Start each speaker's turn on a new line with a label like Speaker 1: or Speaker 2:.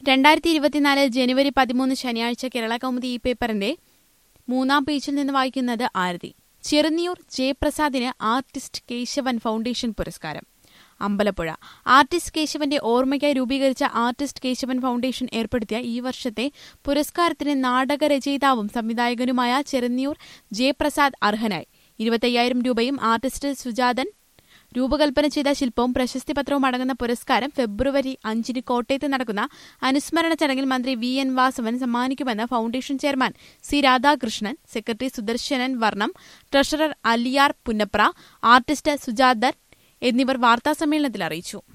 Speaker 1: രണ്ടായിരത്തി ഇരുപത്തിനാല് ജനുവരി പതിമൂന്ന് ശനിയാഴ്ച കേരള കൗമുദി ഈ പേപ്പറിന്റെ മൂന്നാം പേജിൽ നിന്ന് വായിക്കുന്നത് ആരതി ചെറുന്നിയൂർ ജയപ്രസാദിന് ആർട്ടിസ്റ്റ് കേശവൻ ഫൗണ്ടേഷൻ പുരസ്കാരം അമ്പലപ്പുഴ ആർട്ടിസ്റ്റ് കേശവന്റെ ഓർമ്മയ്ക്കായി രൂപീകരിച്ച ആർട്ടിസ്റ്റ് കേശവൻ ഫൗണ്ടേഷൻ ഏർപ്പെടുത്തിയ ഈ വർഷത്തെ പുരസ്കാരത്തിന് നാടകരചയിതാവും സംവിധായകനുമായ ചെറുന്നിയൂർ ജയപ്രസാദ് അർഹനായി ഇരുപത്തയ്യായിരം രൂപയും ആർട്ടിസ്റ്റ് സുജാതൻ രൂപകൽപ്പന ചെയ്ത ശില്പവും പ്രശസ്തിപത്രവും അടങ്ങുന്ന പുരസ്കാരം ഫെബ്രുവരി അഞ്ചിന് കോട്ടയത്ത് നടക്കുന്ന അനുസ്മരണ ചടങ്ങിൽ മന്ത്രി വി എൻ വാസവൻ സമ്മാനിക്കുമെന്ന് foundation chairman C Radhakrishnan secretary Sudarsanan Varnam treasurer Aliyar Punnapra artist Sujathan എന്നിവർ വാർത്താസമ്മേളനത്തിൽ അറിയിച്ചു